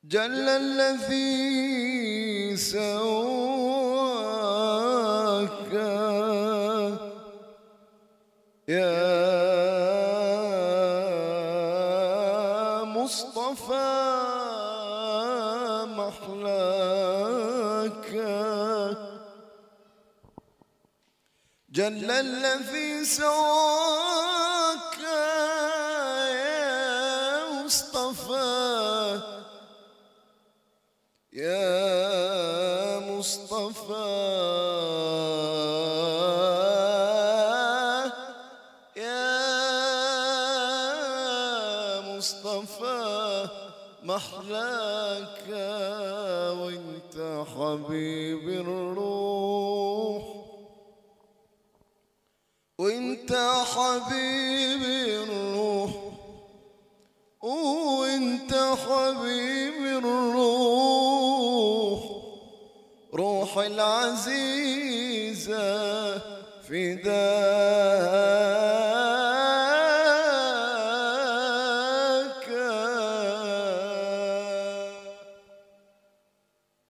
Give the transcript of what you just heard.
جل الذي سواك يا مصطفى محلاك جل الذي سواك يا مصطفى يا مصطفى يا مصطفى محلاك وانت حبيب الروح وانت حبيب الروح وانت حبيب الروح روح العزيزة فداك